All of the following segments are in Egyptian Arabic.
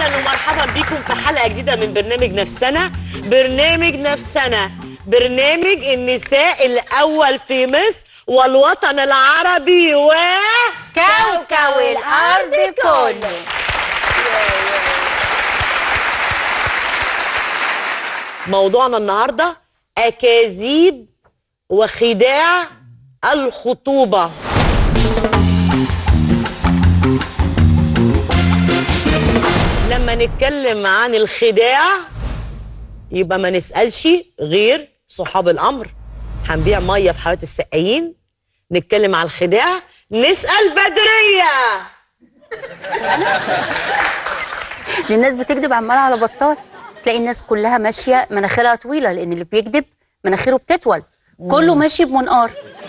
اهلا ومرحبا بكم في حلقه جديده من برنامج نفسنا برنامج نفسنا برنامج النساء الاول في مصر والوطن العربي و كوكب الارض كله موضوعنا النهارده اكاذيب وخداع الخطوبه لما نتكلم عن الخداع يبقى ما نسألش غير صحاب الأمر هنبيع مية في حارات السقايين نتكلم عن الخداع نسأل بدرية الناس بتكذب عمال على بطال تلاقي الناس كلها ماشيه مناخيرها طويله لان اللي بيكذب مناخيره بتطول كله ماشي بمنقار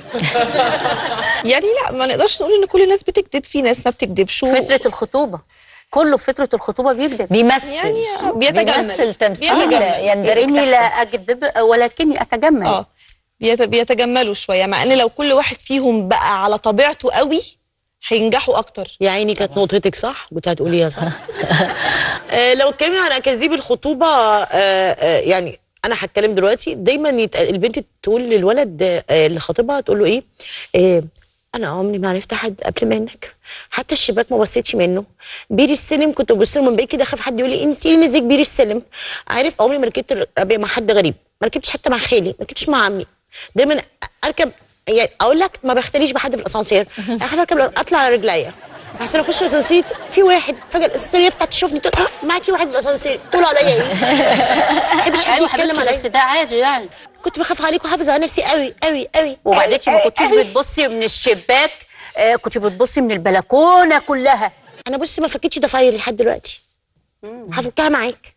يعني لا ما نقدرش نقول ان كل الناس بتكذب في ناس ما بتكذبش و- فتره الخطوبه كله في فتره الخطوبه بيكذب بيمثل يعني بيتجمل بيمثل تمثيل بيتجمل. يندرج اني لا تحت اكذب ولكني اتجمل اه بيت- بيتجملوا شويه مع ان لو كل واحد فيهم بقى على طبيعته قوي هينجحوا اكتر يا عيني كانت نقطتك صح كنت هتقوليها صح آه لو اتكلمنا عن اكاذيب الخطوبه آه آه يعني انا هتكلم دلوقتي دايما يت... البنت تقول للولد آه اللي خاطبها تقول له ايه آه انا عمري ما عرفت حد قبل منك حتى الشباك ما بصيتش منه بير السلم كنت ببص له من بعيد كده خاف حد يقول لي انت ايه نزيك بير السلم عارف عمري ما ركبت العربيه مع حد غريب ما ركبتش حتى مع خالي ما ركبتش مع عمي دايما اركب يعني اقول لك ما بختليش بحد في الاسانسير اخاف اركب اطلع على رجليا احسن اخش الاسانسير في واحد فجاه الاسانسير يفتح تشوفني تقول "آه، معاكي واحد في الاسانسير تقول عليا ايه ما بحبش حد ايوه يتكلم حبيبتي عليا بس ده عادي يعني كنت بخاف عليك وحافظ على نفسي قوي قوي قوي وبعدين قوي، ما قوي، كنتيش قوي. بتبصي من الشباك آه كنت بتبصي من البلكونه كلها انا بصي ما فكتش ضفايري لحد دلوقتي هفكها معاك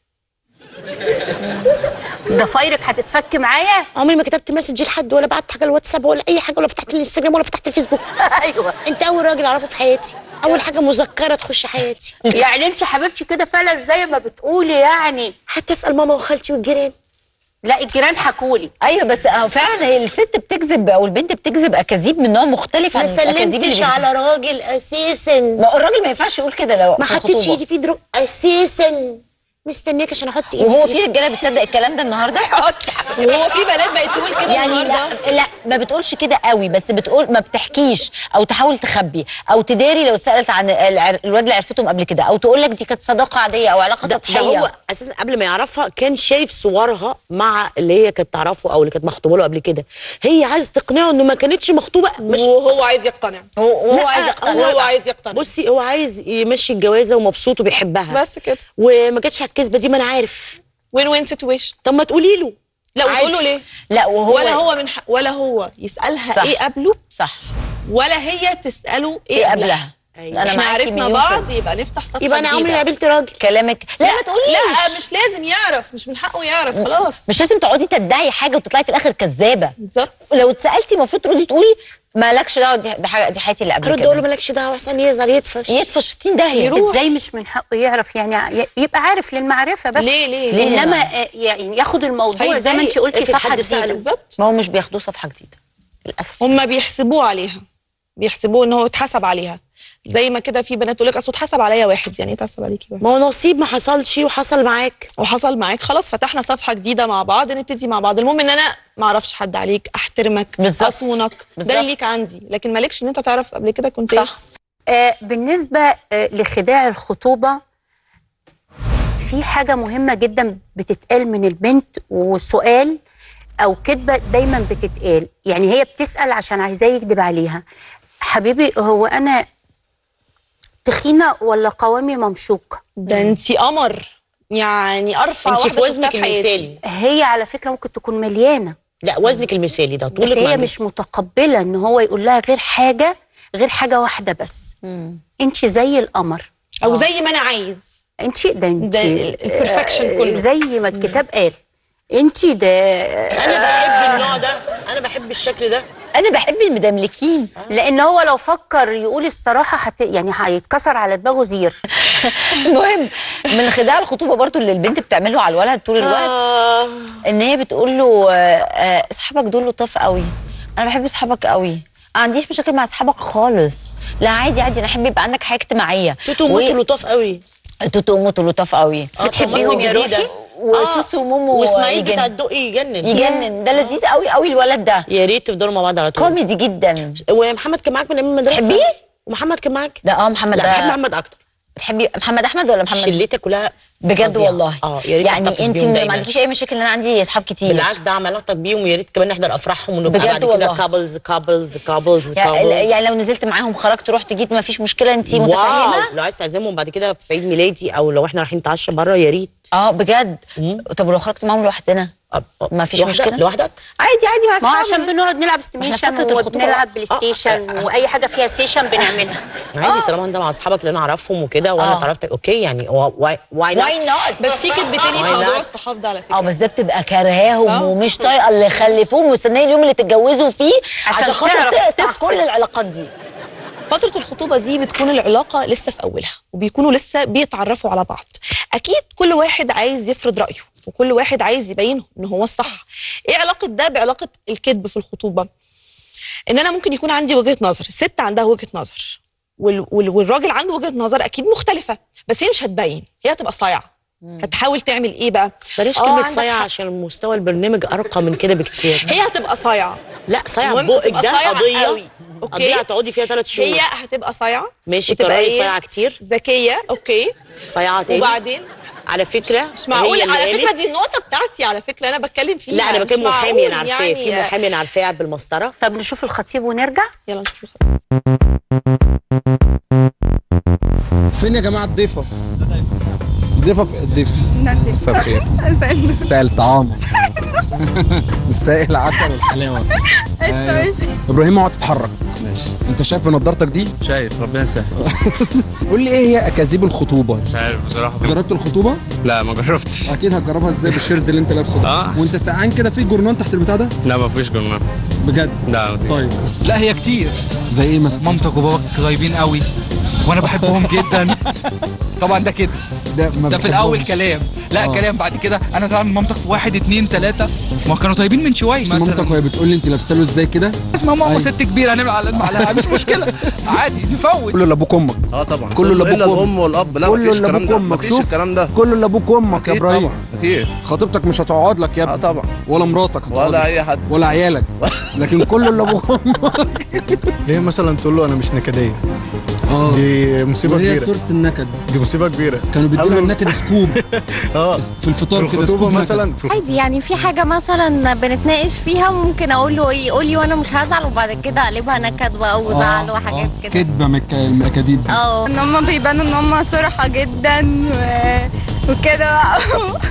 ضفايرك هتتفك معايا عمري ما كتبت مسج لحد ولا بعت حاجه الواتساب ولا اي حاجه ولا فتحت الانستجرام ولا فتحت الفيسبوك ايوه انت اول راجل اعرفه في حياتي اول حاجه مذكره تخش حياتي يعني انت حبيبتي كده فعلا زي ما بتقولي يعني حتى اسال ماما وخالتي والجيران لا الجيران حكولي ايوه بس اهو فعلا هي الست بتكذب او البنت بتكذب اكاذيب من نوع مختلف عن ما الاكاذيب اللي سلمتش بيكذب. على راجل اساسا ما هو الراجل ما ينفعش يقول كده لو ما في حطيتش الخطوبة. ايدي في درو اساسا مستنياك عشان احط ايدي وهو في في رجاله بتصدق الكلام ده النهارده وهو في بنات بقت تقول كده يعني النهارده لا لا ما بتقولش كده قوي بس بتقول ما بتحكيش او تحاول تخبي او تداري لو اتسالت عن الع- الواد اللي عرفتهم قبل كده او تقول لك دي كانت صداقه عاديه او علاقه ده, ده سطحيه هو اساسا قبل ما يعرفها كان شايف صورها مع اللي هي كانت تعرفه او اللي كانت مخطوبه له قبل كده هي عايزه تقنعه انه ما كانتش مخطوبه مش وهو عايز يقتنع هو وهو لا، عايز هو يقتنع هو عايز يقتنع بصي هو عايز يمشي الجوازه ومبسوط وبيحبها بس كده وما جاتش على الكذبه دي ما انا عارف وين وين سيتويشن طب ما تقولي له لا وتقول له عادي. ليه لا وهو ولا هو من حق ولا هو يسالها صح. ايه قبله صح ولا هي تساله ايه ايه قبلها أيوة. احنا معاكي عرفنا مليون بعض في- يبقى نفتح صفحه يبقى انا عمري ما جديدة. قابلت راجل كلامك لا ما تقوليش لا مش لازم يعرف مش من حقه يعرف خلاص مش لازم تقعدي تدعي حاجه وتطلعي في الاخر كذابه بالظبط لو اتسالتي المفروض تردي تقولي مالكش دعوه دي, دي حاجه دي حياتي اللي قبل ارد اقول له كده مالكش دعوه احسن يزعل يطفش يطفش في 60 داهيه يروح. ازاي مش من حقه يعرف يعني ي- يبقى عارف للمعرفه بس ليه ليه ليه؟ انما آه، يعني ياخد الموضوع زي ما انت هيتضايق. قلتي افرض صفحه حد سأله. جديده بالظبط ما هو مش بياخدوه صفحه جديده للاسف هم بيحسبوه عليها بيحسبوه ان هو اتحسب عليها زي ما كده في بنات تقول لك اصل اتحسب عليا واحد يعني اتحسب عليكي واحد ما هو نصيب ما حصلش وحصل معاك وحصل معاك خلاص فتحنا صفحه جديده مع بعض نبتدي مع بعض المهم ان انا ما اعرفش حد عليك احترمك بالظبط. اصونك ده بالظبط. اللي ليك عندي لكن مالكش ان انت تعرف قبل كده كنت صح آه بالنسبه آه لخداع الخطوبه في حاجه مهمه جدا بتتقال من البنت وسؤال او كذبه دايما بتتقال يعني هي بتسال عشان عايزاه يكذب عليها حبيبي هو انا تخينه ولا قوامي ممشوقه ده انت قمر يعني ارفع انت في واحده شفتها وزنك في حياتي المثالي هي على فكره ممكن تكون مليانه لا وزنك المثالي ده بس طولك هي معدي. مش متقبله ان هو يقول لها غير حاجه غير حاجه واحده بس انت زي القمر او زي ما انا عايز انت ده انت ده ال- الperfection آه، كله. زي ما الكتاب قال انت ده انا بحب النوع ده انا بحب الشكل ده انا بحب المدملكين لان هو لو فكر يقول الصراحه حت... يعني هيتكسر على دماغه زير المهم من خداع الخطوبه برضو اللي البنت بتعمله على الولد طول الوقت آه. ان هي بتقول له آه، آه، اصحابك دول لطاف قوي انا بحب اصحابك قوي ما عنديش مشاكل مع اصحابك خالص لا عادي عادي انا احب يبقى عندك حياه اجتماعيه توتو و- موتو لطاف قوي توتو وموتو لطاف قوي آه، بتحبيهم مصر يا الجديدة. روحي؟ وسوسو ومومو واسماعيل يجنن. بتاع الدقي يجنن يجنن ده لذيذ قوي قوي الولد ده يا ريت تفضلوا مع بعض على طول كوميدي جدا ومحمد كان معاك من ايام المدرسه تحبيه؟ ومحمد كان معاك لا اه محمد لا ده بحب محمد اكتر بتحبي محمد احمد ولا محمد شلتك كلها بجد فظيعة. والله اه يا ريت يعني تحتفظ انت بيهم ما دايماً. عندكيش اي مشاكل ان انا عندي اصحاب كتير بالعكس دعم علاقتك بيهم ويا ريت كمان نحضر افراحهم ونبقى بجد بعد كده والله. كابلز كابلز كابلز يعني, يعني لو نزلت معاهم خرجت رحت جيت ما فيش مشكله انت واو متفهمه لو عايز تعزمهم بعد كده في عيد ميلادي او لو احنا رايحين نتعشى بره يا ريت اه بجد طب ولو خرجت معاهم لوحدنا أب- أب- ما فيش لوحدك- مشكلة؟ لوحدك عادي عادي مع ما هو اصحابي عشان بنقعد نلعب إحنا ستيشن فترة الخطوبة. وبنلعب بلاي آه، ستيشن واي حاجه فيها ستيشن بنعملها عادي طالما انت مع اصحابك اللي انا اعرفهم وكده وانا آه. اتعرفت اوكي يعني واي واي واي نوت بس في كدب تاني في Why موضوع not؟ الصحاب ده على فكره اه بس ده بتبقى كرهاهم آه. ومش طايقه اللي خلفوهم ومستنيه اليوم اللي تتجوزوا فيه عشان عشان خاطر تعرف تقطع تفصل. كل العلاقات دي فترة الخطوبة دي بتكون العلاقة لسه في أولها وبيكونوا لسه بيتعرفوا على بعض أكيد كل واحد عايز يفرض رأيه وكل واحد عايز يبين إن هو الصح إيه علاقة ده بعلاقة الكذب في الخطوبة إن أنا ممكن يكون عندي وجهة نظر الست عندها وجهة نظر وال وال والراجل عنده وجهة نظر أكيد مختلفة بس هي مش هتبين هي هتبقى صايعة هتحاول تعمل إيه بقى بلاش آه، كلمه عندك صايع حق. عشان مستوى البرنامج ارقى من كده بكتير هي هتبقى صايعة لا صايع المهم بقك تبقى ده صايعة قضيه قوي. أوكي؟ قضيه هتقعدي فيها ثلاث شهور هي هتبقى صايعة ماشي وتبقى قراري إيه؟ صايعه كتير ذكية أوكي صايعه تاني وبعدين على فكره مش معقول هي اللي على فكره قالت- دي النقطه بتاعتي على فكره انا بتكلم فيها لا انا مش بكلم محامي انا معقول عارفاه في يعني- محامي انا عارفاه قاعد بالمسطره طب نشوف الخطيب ونرجع يلا نشوف الخطيب. فين يا جماعه الضيفه الضيفه في الضيف مساء الخير مساء الطعام مساء العسل والحلاوه أيوة. ابراهيم اقعد تتحرك ماشي انت شايف بنضارتك دي شايف ربنا يسهل قول لي ايه هي اكاذيب الخطوبه مش عارف بصراحه جربت الخطوبه لا ما جربتش اكيد هتجربها ازاي بالشيرز اللي انت لابسه ده آه. وانت سقعان كده في جرنان تحت البتاع ده لا ما فيش جمله بجد لا ما فيش طيب لا هي كتير زي ايه مثلا مامتك وباباك طيبين قوي وانا بحبهم جدا طبعا ده كده ده, ما ده في الاول بتحبهمش. كلام لا آه. كلام بعد كده انا زعلان من مامتك في واحد اتنين تلاته ما كانوا طيبين من شويه شفت مامتك وهي بتقول لي انت لابسه له ازاي كده اسمها ماما أيوة. ست كبيره هنعمل على المعلقه مش مشكله عادي نفوت كله لابوك امك اه طبعا كله اللي الا أبوك الام والاب لا كله ما فيش اللي الكلام ابوك ده امك ما فيش شوف الكلام ده كله اللي ابوك وامك يا اكيد ابراهيم طبعا اكيد خطيبتك مش هتقعد لك يا اه ابني طبعا ولا مراتك هتقعد ولا لك. اي حد ولا عيالك لكن كله اللي ابوك وامك ليه مثلا تقول له انا مش نكديه اه دي مصيبه وهي كبيره سورس النكد دي مصيبه كبيره كانوا بيدونا قبل- النكد سكوب اه في الفطار كده الخطوبه سكوب مثلا نكد. في عادي يعني في حاجة مثلا بنتناقش فيها ممكن أقول له إيه يقول لي وأنا مش هزعل وبعد كده أقلبها نكد بقى وزعل آه، وحاجات آه، كده كدبه من الك- من الاكاذيب دي. اه ان هم بيبانوا ان هم صرحة جدا و... وكده بقى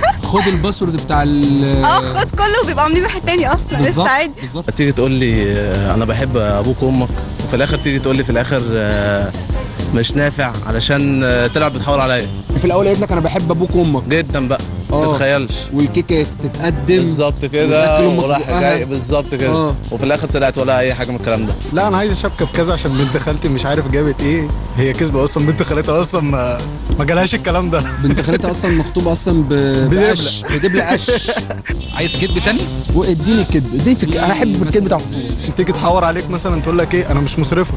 خد الباسورد بتاع ال اه خد كله وبيبقى عاملين واحد تاني اصلا قشطة بالظبط عادي بالظبط تيجي تقول لي آه، انا بحب ابوك وامك وفي الاخر تيجي تقول لي في الاخر آه، مش نافع علشان آه، طلع بتحاول عليا في الاول قالت لك انا بحب ابوك وامك جدا بقى ما آه. تتخيلش والكيكه تتقدم بالظبط كده وتاكل أمك وراح بقها. جاي بالظبط كده آه. وفي الاخر طلعت ولا اي حاجه من الكلام ده لا انا عايز شبكه بكذا عشان بنت خالتي مش عارف جابت ايه هي كسبه اصلا بنت خالتها اصلا ما ما جالهاش الكلام ده بنت خالتها اصلا مخطوبه اصلا ب... بدبلة. بقش بدبله قش عايز كدب تاني واديني الكذب اديني في الك... انا احب الكذب بتاع الخطوبه تيجي تحور عليك مثلا تقول لك ايه انا مش مصرفه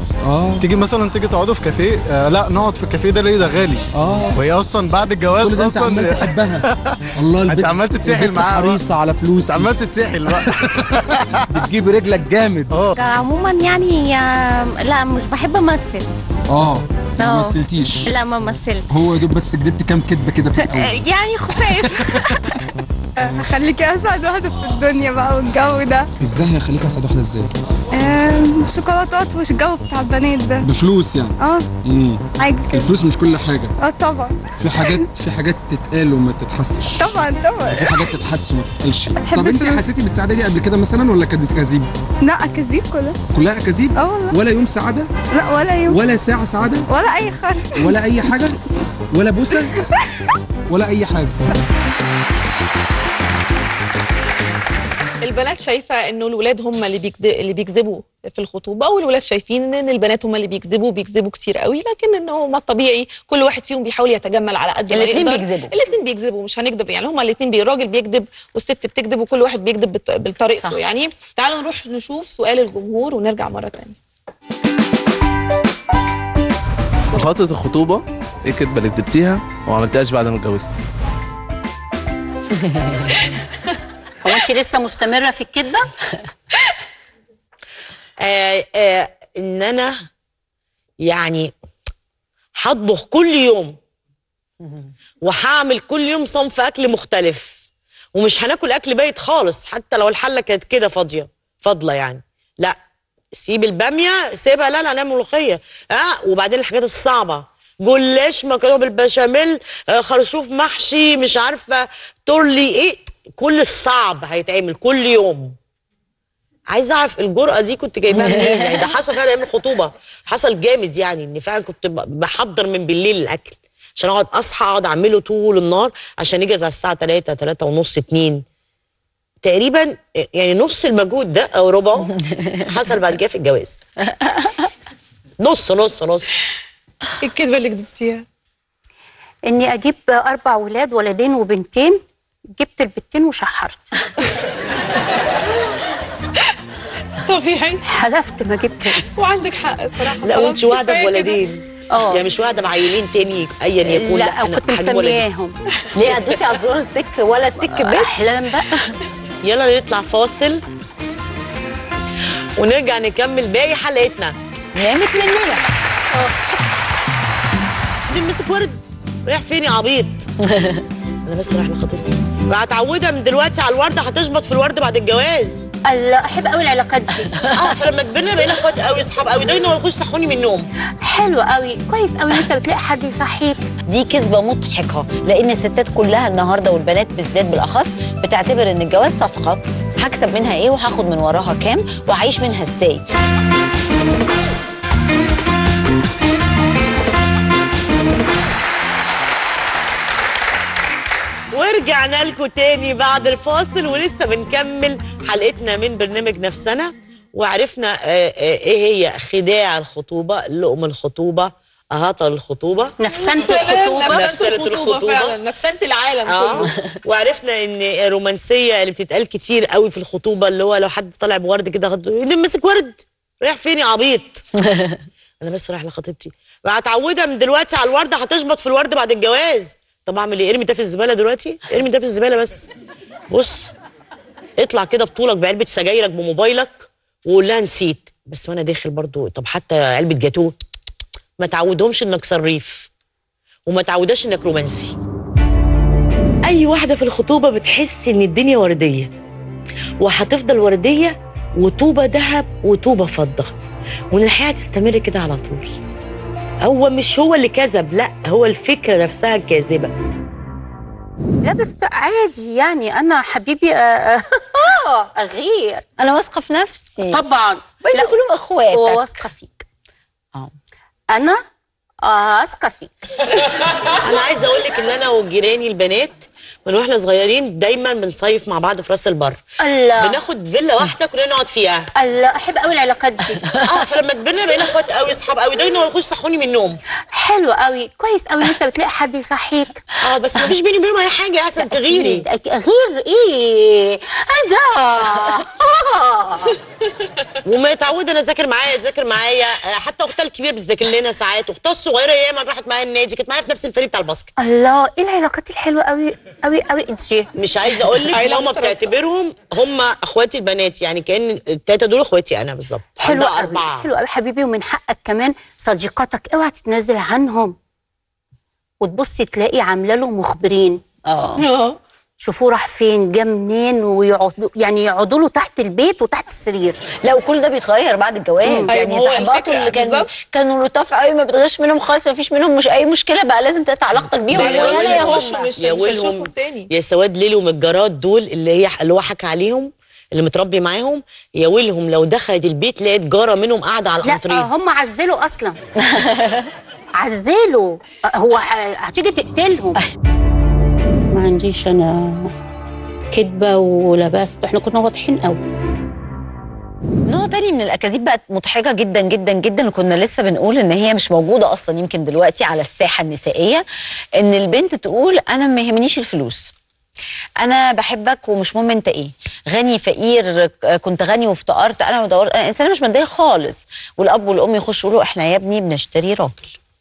اه تيجي مثلا تيجي تقعدوا في كافيه آه لا نقعد في الكافيه ده ليه ده غالي اه وهي اصلا بعد الجواز كل ده انت عمال اصلا تحبها الله البنت عمال تتسحل البنت معاها بقى. حريصه على انت فلوسي عمال تتسحل بقى بتجيب رجلك جامد اه عموما يعني آه، لا مش بحب أمثل اه ما آه. مثلتيش لا ما مثلت هو يا دوب بس كدبت كام كدبه كده في الاول يعني خفاف هخليكي اسعد واحدة في الدنيا بقى والجو ده ازاي هيخليك اسعد واحده ازاي آم، شوكولاتات والجو بتاع البنات ده بفلوس يعني اه امم عادي كده الفلوس مش كل حاجه اه طبعا في حاجات في حاجات تتقال وما تتحسش طبعا طبعا في حاجات تتحس وما تتقالش بتحب طب انت الفلوس؟ حسيتي بالسعاده دي قبل كده مثلا ولا كانت اكاذيب لا اكاذيب كلها كلها اكاذيب اه والله ولا يوم سعاده لا ولا يوم ولا ساعه سعاده ولا اي خرج ولا اي حاجه ولا بوسه ولا اي حاجه البنات شايفه انه الولاد هم اللي بيكد... اللي بيكذبوا في الخطوبه والولاد شايفين ان البنات هم اللي بيكذبوا بيكذبوا كتير قوي لكن انه ما الطبيعي كل واحد فيهم بيحاول يتجمل على قد ما الاتنين يقدر بيكذبوا. الاثنين بيكذبوا مش هنكذب يعني هم الاثنين بي... الراجل بيكذب والست بتكذب وكل واحد بيكذب بط... بطريقته صح. يعني تعالوا نروح نشوف سؤال الجمهور ونرجع مره ثانيه فتره الخطوبه ايه الكدبه اللي كدبتيها وما عملتهاش بعد ما اتجوزتي هو انت لسه مستمره في الكذبه آه آه ان انا يعني هطبخ كل يوم وهعمل كل يوم صنف اكل مختلف ومش هناكل اكل بايت خالص حتى لو الحله كانت كده فاضيه فاضله يعني لا سيب الباميه سيبها لا لا نعمل ملوخيه اه وبعدين الحاجات الصعبه جلاش مكرونه بالبشاميل آه خرشوف محشي مش عارفه تورلي ايه كل الصعب هيتعمل كل يوم عايزه اعرف الجرأه دي كنت جايباها منين يعني ده حصل فعلا ايام الخطوبه حصل جامد يعني ان فعلا كنت ب- بحضر من بالليل الاكل عشان اقعد اصحى اقعد اعمله طول النهار عشان يجهز على الساعه 3 3 ونص 2 تقريبا يعني نص المجهود ده او ربعه حصل بعد كده في الجواز نص نص نص ايه الكدبه اللي كدبتيها اني اجيب اربع ولاد ولدين وبنتين جبت البنتين وشحرت طبيعي حلفت ما جبت وعندك حق الصراحه لا خلاص وانت واعده كفاية كده. بولدين اه. يعني مش واعده بعيلين تاني ايا يكون لا او أنا كنت هجيب ولدين. مسمياهم ليه هتدوسي على زرار التك ولا التك بيت احلام بقى يلا نطلع فاصل ونرجع نكمل باقي حلقتنا نامت مننا نمسك ورد رايح فين يا عبيط انا بس رايح لخطيبتي هتعودها من دلوقتي على الورده هتشبط في الورد بعد الجواز الله احب قوي العلاقات دي اه فلما كبرنا بقينا اخوات قوي اصحاب قوي دايما ما يخش صحوني من النوم حلو قوي كويس قوي ان انت بتلاقي حد يصحيك دي كذبه مضحكه لان الستات كلها النهارده والبنات بالذات بالاخص بتعتبر ان الجواز صفقه هكسب منها ايه وهاخد من وراها كام وهعيش منها ازاي ورجعنا لكم تاني بعد الفاصل ولسه بنكمل حلقتنا من برنامج نفسنا وعرفنا آه، آه، ايه هي خداع الخطوبه لقم الخطوبه اهاطل الخطوبه نفسنة الخطوبه نفسنة الخطوبة. فعلا نفسنة العالم اه كله وعرفنا ان الرومانسيه اللي بتتقال كتير قوي في الخطوبه اللي هو لو حد طالع بورد كده خد نمسك ورد رايح فين يا عبيط انا بس رايح لخطيبتي هتعودها من دلوقتي على الورده هتشبط في الورد بعد الجواز طب اعمل ايه ارمي ده في الزباله دلوقتي ارمي ده في الزباله بس بص اطلع كده بطولك بعلبه سجايرك بموبايلك وقول لها نسيت بس وانا داخل برضو طب حتى علبه جاتوه ما تعودهمش انك صريف وما تعوداش انك رومانسي اي واحده في الخطوبه بتحس ان الدنيا ورديه وهتفضل ورديه وطوبه ذهب وطوبه فضه وان الحياه تستمر كده على طول هو مش هو اللي كذب لا هو الفكره نفسها الكاذبه لا بس عادي يعني انا حبيبي آه، آه، آه، اغير انا واثقه في نفسي طبعا لا كلهم اخواتك واثقه فيك اه انا واثقه فيك انا عايزه اقول لك ان انا وجيراني البنات من واحنا صغيرين دايما بنصيف مع بعض في راس البر الله بناخد فيلا واحده كلنا نقعد فيها الله احب قوي العلاقات دي اه فلما كبرنا بقينا اخوات قوي اصحاب قوي دايما ما يخش صحوني من النوم حلو قوي كويس قوي ان انت بتلاقي حد يصحيك اه بس ما فيش بيني وبينهم اي حاجه احسن تغيري غير ايه ده وما يتعود انا اذاكر معايا تذاكر معايا آه، حتى اختها الكبيره بتذاكر لنا ساعات اختها الصغيره ياما راحت معايا النادي كانت معايا في نفس الفريق بتاع الباسكت الله ايه العلاقات الحلوه قوي قوي قوي دي مش عايزه اقول لك عيلة ماما مترابطة. بتعتبرهم هم اخواتي البنات يعني كان التلاته دول اخواتي انا بالظبط حلو عندها قوي اربعه حلو قوي حبيبي ومن حقك كمان صديقاتك اوعى تتنازل عنهم وتبصي تلاقي عامله له مخبرين اه شوفوه راح فين جه منين ويقعدوا يعني يقعدوا له تحت البيت وتحت السرير لا وكل ده بيتغير بعد الجواز أيوة، يعني هو صاحباته الفكرة اللي كان بالظبط. كانوا لطاف قوي ما بتغش منهم خالص ما فيش منهم مش اي مشكله بقى لازم تقطع علاقتك بيهم ده ولا يا يا يخش هم مش يا مش ويلهم هنشوفهم تاني يا سواد ليلي ومتجرات دول اللي هي اللي هو حكى عليهم اللي متربي معاهم يا ويلهم لو دخلت البيت لقيت جاره منهم قاعده على لا الانتريه هم عزلوا اصلا عزلوا هو ه- هتيجي تقتلهم ما عنديش انا كدبه ولبست احنا كنا واضحين قوي نوع تاني من الاكاذيب بقت مضحكه جدا جدا جدا وكنا لسه بنقول ان هي مش موجوده اصلا يمكن دلوقتي على الساحه النسائيه ان البنت تقول انا ما يهمنيش الفلوس انا بحبك ومش مهم انت ايه غني فقير كنت غني وافتقرت انا ودورت انا انسانه مش ماديه خالص والاب والام يخشوا يقولوا احنا يا ابني بنشتري راجل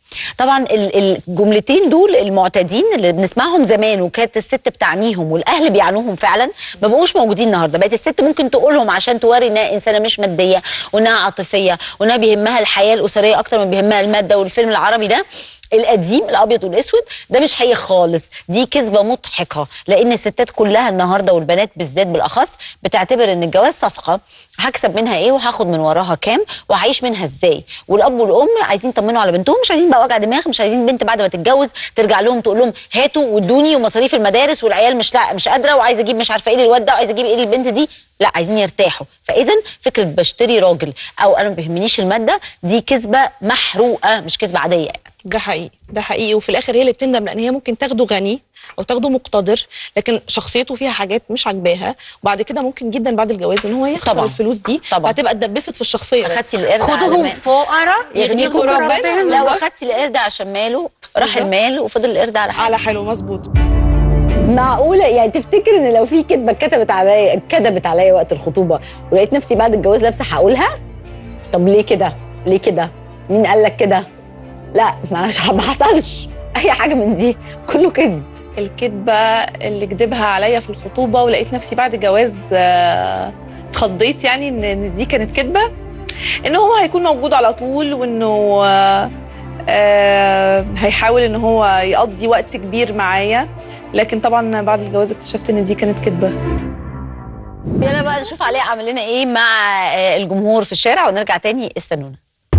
طبعا ال- الجملتين دول المعتادين اللي بنسمعهم زمان وكانت الست بتعنيهم والاهل بيعنوهم فعلا ما بقوش موجودين النهارده بقت الست ممكن تقولهم عشان توري انها انسانه مش ماديه وانها عاطفيه وانها بيهمها الحياه الاسريه اكتر من بيهمها الماده والفيلم العربي ده القديم الابيض والاسود ده مش حقيقي خالص دي كذبه مضحكه لان الستات كلها النهارده والبنات بالذات بالاخص بتعتبر ان الجواز صفقه هكسب منها ايه وهاخد من وراها كام وهعيش منها ازاي والاب والام عايزين يطمنوا على بنتهم مش عايزين بقى وجع دماغ مش عايزين بنت بعد ما تتجوز ترجع لهم تقول لهم هاتوا وادوني ومصاريف المدارس والعيال مش لا مش قادره وعايزه اجيب مش عارفه ايه للواد ده وعايزه اجيب ايه للبنت دي لا عايزين يرتاحوا فاذا فكره بشتري راجل او انا ما بيهمنيش الماده دي كذبه محروقه مش كذبه عاديه يعني. ده حقيقي ده حقيقي وفي الاخر هي اللي بتندم لان هي ممكن تاخده غني او تاخده مقتدر لكن شخصيته فيها حاجات مش عاجباها وبعد كده ممكن جدا بعد الجواز ان هو يخسر طبعاً. الفلوس دي طبعاً. هتبقى اتدبست في الشخصيه بس. اخدتي القرد على خدوهم مال- فقراء يغنيكم ربنا. لا بالظبط. واخدتي القرد عشان ماله راح بالظبط. المال وفضل القرد على حاله على حلو مظبوط معقوله يعني تفتكر ان لو في كدبه اتكتبت عليا اتكتبت عليا وقت الخطوبه ولقيت نفسي بعد الجواز لابسه هقولها طب ليه كده ليه كده مين قال لك كده لا ما ما حصلش اي حاجه من دي كله كذب الكذبه اللي كدبها عليا في الخطوبه ولقيت نفسي بعد الجواز آه، اتخضيت يعني ان إن دي كانت كذبه ان هو هيكون موجود على طول وانه آه، آه، هيحاول ان هو يقضي وقت كبير معايا لكن طبعا بعد الجواز اكتشفت ان دي كانت كذبه يلا بقى نشوف عليه عمل لنا ايه مع آه، الجمهور في الشارع ونرجع تاني استنونا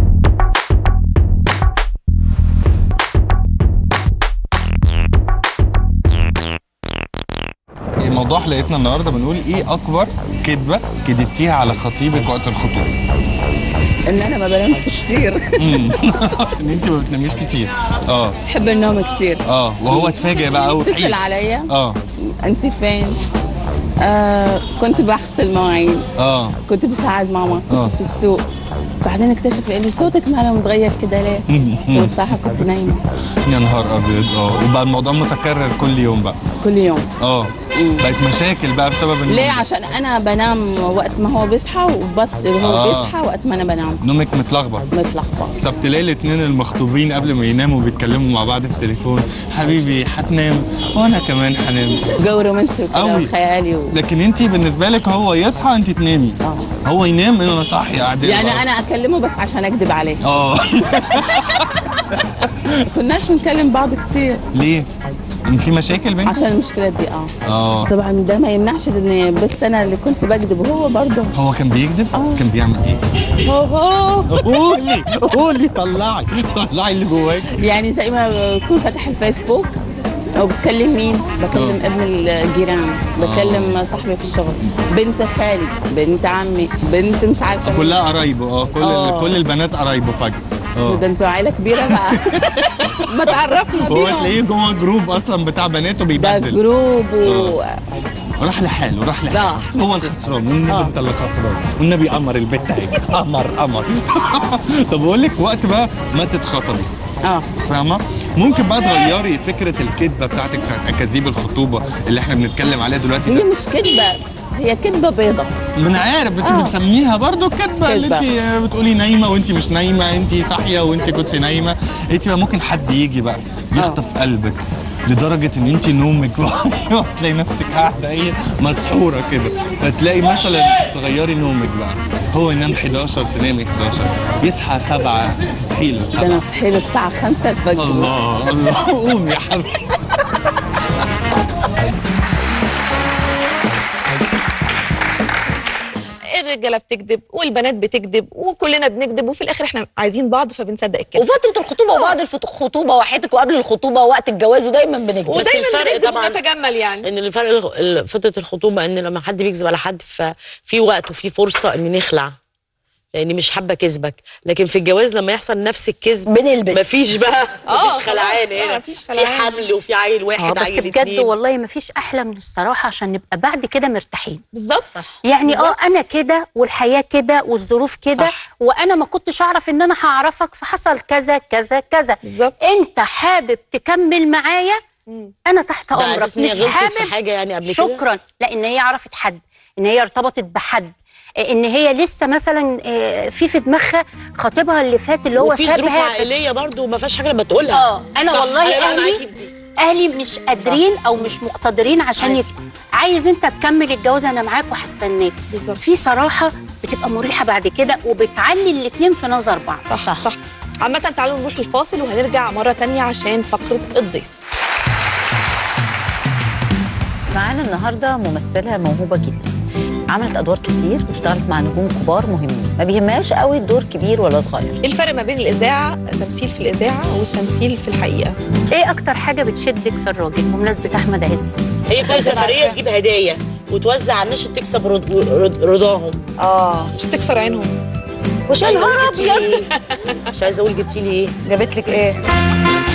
موضوع حلقتنا النهارده بنقول ايه اكبر كذبه كدبتيها على خطيبك وقت الخطوبه ان انا ما بنامش كتير مم. ان انت ما بتناميش كتير اه بحب النوم كتير اه وهو اتفاجئ بقى اول اتصل عليا اه انت فين آه كنت بغسل مواعين اه كنت بساعد ماما كنت آه. في السوق بعدين اكتشف قال لي صوتك ماله متغير كده ليه؟ قلت له بصراحه كنت نايمه يا نهار ابيض اه وبقى الموضوع متكرر كل يوم بقى كل يوم اه بقت مشاكل بقى بسبب النوم ليه ده. عشان انا بنام وقت ما هو بيصحى وبس هو آه. بيصحى وقت ما انا بنام نومك متلخبط متلخبط طب تلاقي الاثنين المخطوبين قبل ما يناموا بيتكلموا مع بعض في التليفون حبيبي هتنام وانا كمان هنام جو رومانسي وكده قوي. وخيالي و... لكن انت بالنسبه لك هو يصحى انت تنامي هو ينام انا صاحيه قاعدين يعني انا اكلمه بس عشان اكذب عليه اه كناش بنكلم بعض كتير ليه؟ ان في مشاكل بينكم؟ عشان المشكله دي اه اه طبعا ده ما يمنعش ان بس انا اللي كنت بكذب وهو برضه هو كان بيكذب؟ كان بيعمل ايه؟ هو هو قولي قولي طلعي طلعي اللي جواك يعني زي ما بكون فاتح الفيسبوك وبتكلم مين؟ بكلم ابن الجيران بكلم صاحبي في الشغل بنت خالي بنت عمي بنت مش عارفه مين. كلها قرايبه اه كل آه. كل البنات قرايبه فجاه ده اه انتوا عيله كبيره بقى ما تعرفنا هو بيهم تلاقيه جوه جروب اصلا بتاع بناته ده بيبدل جروب و... راح لحاله راح لحاله راح. هو الخسران والنبي انت اللي خسران والنبي قمر البت اهي قمر قمر طب اقول لك وقت بقى ما تتخطبي اه فاهمه ممكن بقى تغيري فكره الكذبه بتاعتك بتاعت اكاذيب الخطوبه اللي احنا بنتكلم عليها دلوقتي هي ده مش كذبه هي كذبه بيضة من عارف بس آه. بنسميها برضو كذبه اللي كدبة. انت بتقولي نايمه وانت مش نايمه انت صاحيه وانت كنت نايمه انت بقى ممكن حد يجي بقى يخطف قلبك لدرجه ان انت نومك بقى تلاقي نفسك قاعده ايه مسحوره كده فتلاقي مثلا تغيري نومك بقى هو ينام 11 تنامي 11 يصحى 7 تصحي له ده انا 7 صحي له الساعه 5 الفجر الله الله قوم يا حبيبي الرجاله بتكذب والبنات بتكذب وكلنا بنكذب وفي الاخر احنا عايزين بعض فبنصدق الكذب وفتره الخطوبه وبعد الخطوبه وحياتك وقبل الخطوبه وقت الجواز ودايما بنكذب بس ودايما الفرق بنكذب طبعاً ونتجمل يعني ان الفرق الغ- ال- فتره الخطوبه ان لما حد بيكذب على حد ففي وقت وفي فرصه ان نخلع لاني مش حابه كذبك لكن في الجواز لما يحصل نفس الكذب بنلبس مفيش بقى آه، مفيش خلعان خلاص، آه، هنا مفيش في خلعان. حمل وفي عيل اه واحد بس عيل بجد اتنين. والله ما فيش احلى من الصراحه عشان نبقى بعد كده مرتاحين بالظبط يعني اه بالظبط. انا كده والحياه كده والظروف كده صح. وانا ما كنتش اعرف ان انا هعرفك فحصل كذا كذا كذا بالظبط انت حابب تكمل معايا انا تحت ده على امرك أساس إن هي مش غلطت حابب في حاجة يعني قبل كده؟ شكرا لا ان هي عرفت حد ان هي ارتبطت بحد آه، ان هي لسه مثلا آه، في في دماغها خطيبها اللي فات اللي هو وفي ظروف سابها بس- عائليه برضو ما فيهاش حاجه لما تقولها اه انا صح، والله أنا بقى اهلي معاكي في دي. اهلي مش قادرين او مش مقتدرين عشان يت... عايز انت تكمل الجواز انا معاك وهستناك بالظبط في صراحه بتبقى مريحه بعد كده وبتعلي الاثنين في نظر بعض صح صح, صح. عامة تعالوا نروح الفاصل وهنرجع مرة تانية عشان فقرة الضيف معانا النهارده ممثله موهوبه جدا عملت ادوار كتير واشتغلت مع نجوم كبار مهمين ما بيهمهاش قوي الدور كبير ولا صغير ايه الفرق ما بين الإذاعة التمثيل في الإذاعة والتمثيل في الحقيقة ايه اكتر حاجه بتشدك في الراجل بمناسبه احمد عز هي كل سفريه تجيب هدايا وتوزع على الناس عشان تكسب رض- رض- رضاهم اه عشان تكسر عينهم مش يا عايزه نهار اقول جبتي لي ايه مش عايزه اقول جبتي لي ايه جابت لك ايه